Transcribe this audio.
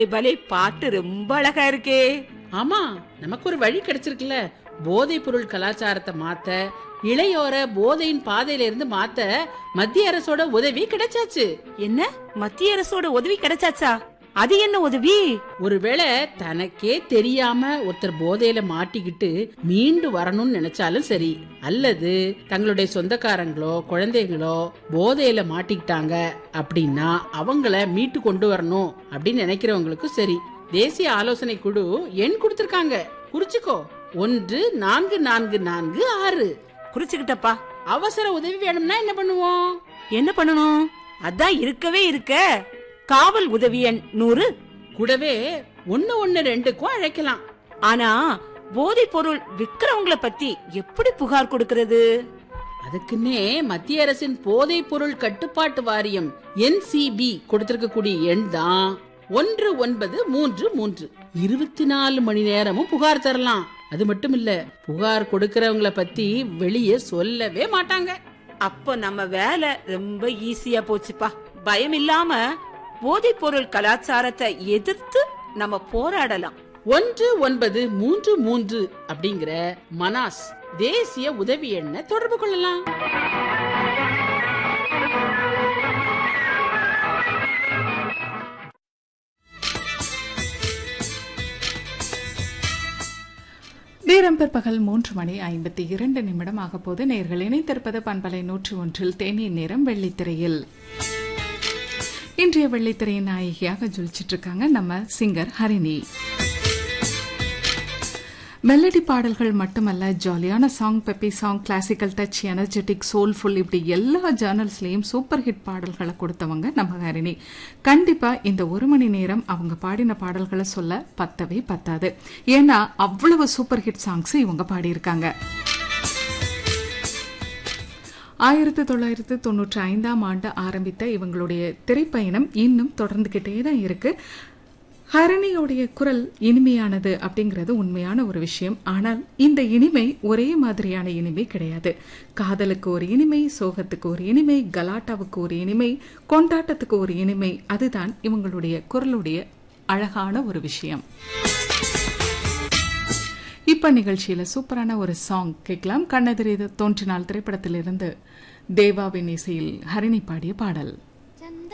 பலே பாட்டு ரொம்ப அழகா இருக்கே ஆமா நமக்கு ஒரு வழி கிடைச்சிருக்குல்ல போதைப் பொருள் கலாச்சாரத்தை மாத்த இளையோர போதையின் பாதையில இருந்து மாத்த மத்திய அரசோட உதவி கிடைச்சாச்சு என்ன மத்திய அரசோட உதவி கிடைச்சாச்சா அது என்ன உதவி ஒருவேளை தனக்கே தெரியாம ஒருத்தர் போதையில மாட்டிக்கிட்டு மீண்டு வரணும்னு நினைச்சாலும் சரி அல்லது தங்களுடைய சொந்தக்காரங்களோ குழந்தைகளோ போதையில மாட்டிக்கிட்டாங்க அப்படின்னா அவங்கள மீட்டு கொண்டு வரணும் அப்படின்னு நினைக்கிறவங்களுக்கும் சரி தேசிய ஆலோசனை குழு எண் கொடுத்திருக்காங்க குறிச்சுக்கோ ஒன்று நான்கு நான்கு நான்கு ஆறு குறிச்சுக்கிட்டப்பா அவசர உதவி வேணும்னா என்ன பண்ணுவோம் என்ன பண்ணணும் அதான் இருக்கவே இருக்க காவல் உதவி எண் நூறு கூடவே ஒன்னு ஒன்னு ரெண்டுக்கும் அழைக்கலாம் ஆனா போதைப் பொருள் விக்கிறவங்கள பத்தி எப்படி புகார் கொடுக்கறது அதுக்குன்னே மத்திய அரசின் போதைப் பொருள் கட்டுப்பாட்டு வாரியம் என்சிபி கொடுத்திருக்கக்கூடிய எண் தான் ஒன்று ஒன்பது மூன்று மூன்று இருபத்தி நாலு மணி நேரமும் புகார் தரலாம் அது மட்டும் இல்ல புகார் கொடுக்கறவங்கள பத்தி வெளியே சொல்லவே மாட்டாங்க அப்ப நம்ம வேலை ரொம்ப ஈஸியா போச்சுப்பா பயம் இல்லாம போதைப் பொருள் கலாச்சாரத்தை எதிர்த்து நம்ம போராடலாம் ஒன்று ஒன்பது மூன்று மூன்று அப்படிங்கிற மனாஸ் தேசிய உதவி எண்ணை தொடர்பு கொள்ளலாம் நேரம் பிற்பகல் மூன்று மணி ஐம்பத்தி இரண்டு நிமிடம் ஆக போது நேர்கள் இணைத்திருப்பது பண்பலை நூற்று ஒன்றில் தேநீர் நேரம் வெள்ளித்திரையில் இன்றைய வெள்ளித்திரையின் நாயகியாக ஜொலிச்சிட்டு இருக்காங்க நம்ம சிங்கர் ஹரிணி மெலடி பாடல்கள் மட்டுமல்ல ஜாலியான song peppy song classical touch energetic soulful இப்படி எல்லா ஜேர்னல்ஸ்லயும் சூப்பர் ஹிட் பாடல்களை கொடுத்தவங்க நம்ம ஹரிணி கண்டிப்பா இந்த ஒரு மணி நேரம் அவங்க பாடின பாடல்களை சொல்ல பத்தவே பத்தாது ஏன்னா அவ்வளவு சூப்பர் ஹிட் சாங்ஸ் இவங்க பாடியிருக்காங்க ஆயிரத்தி தொள்ளாயிரத்து தொண்ணூற்றி ஐந்தாம் ஆண்டு ஆரம்பித்த இவங்களுடைய திரைப்பயணம் இன்னும் தொடர்ந்துகிட்டே தான் இருக்கு ஹரணியோடைய குரல் இனிமையானது அப்படிங்கிறது உண்மையான ஒரு விஷயம் ஆனால் இந்த இனிமை ஒரே மாதிரியான இனிமை கிடையாது காதலுக்கு ஒரு இனிமை சோகத்துக்கு ஒரு இனிமை கலாட்டாவுக்கு ஒரு இனிமை கொண்டாட்டத்துக்கு ஒரு இனிமை அதுதான் இவங்களுடைய குரலுடைய அழகான ஒரு விஷயம் இப்ப நிகழ்ச்சியில சூப்பரான ஒரு சாங் கேட்கலாம் கண்ணெதிரே தோன்றினால் திரைப்படத்திலிருந்து தேவாவின் இசையில் ஹரிணி பாடிய பாடல்